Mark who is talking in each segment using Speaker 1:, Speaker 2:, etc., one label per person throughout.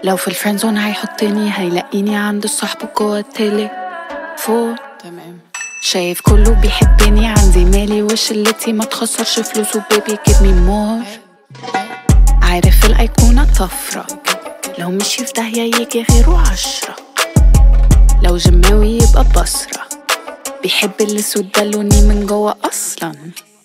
Speaker 1: لو في الفريندزون هيحطني هيلاقيني عند الصحب جوه التليفون
Speaker 2: تمام
Speaker 1: شايف كله بيحبني عندي مالي وشلتي ما تخسرش فلوس وبيبي جيب مي مور عارف الأيقونة طفرة لو مشي في داهية يجي غيره عشرة لو جماوي يبقى بصرة بيحب الأسود ده لوني من جوا أصلا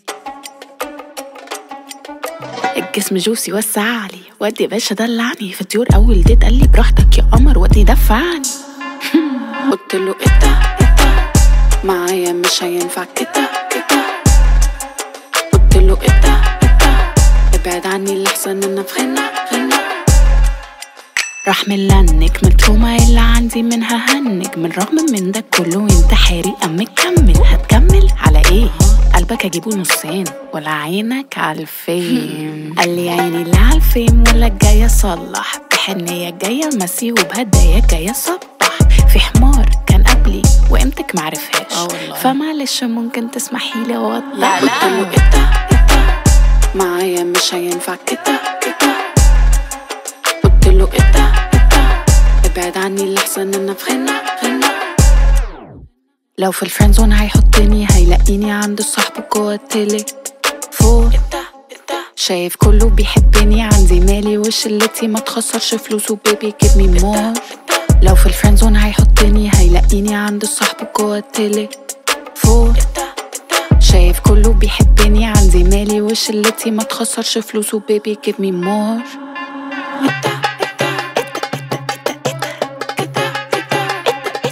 Speaker 1: الجسم جوسي وسعلي ودي يا باشا دلعني في الطيور أول ديت قال لي براحتك يا قمر ودي دفعني قلت له ايه ده ايه ده معايا مش هينفع كده كده قلت له ايه ده ايه ده ابعد عني اللي احسن انا في غنى غنى راح ملنك من التروما اللي عندي منها هنج من رغم من ده كله انت حارق ام مكمل هتكمل على ايه قلبك اجيبه نصين ولا عينك على الفيم قال لي عيني لا على الفيم ولا جاي اصلح بحنية جاية مسي وبهدايا جاية صبح في حمار كان قبلي وقيمتك معرفهاش
Speaker 2: آه والله.
Speaker 1: فمعلش ممكن تسمحي لي اوضح
Speaker 2: لا، لا.
Speaker 1: قلت له ايه ده ايه ده معايا مش هينفع كده كده قلت له ايه ده ايه ده ابعد عني اللي احسن انا في غنى غنى لو في الفريندزون هيحطني هيلاقيني عند الصحب جوه التليفون شايف كله بيحبني عندي مالي وشلتي ما تخسرش فلوس وبيبي جيب مي مور لو في الفريندزون هيحطني هيلاقيني عند الصحب جوه التليفون شايف كله بيحبني عندي مالي وشلتي ما تخسرش فلوس وبيبي جيب مي مور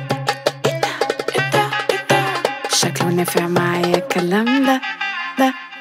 Speaker 1: شكله نافع معايا الكلام ده ده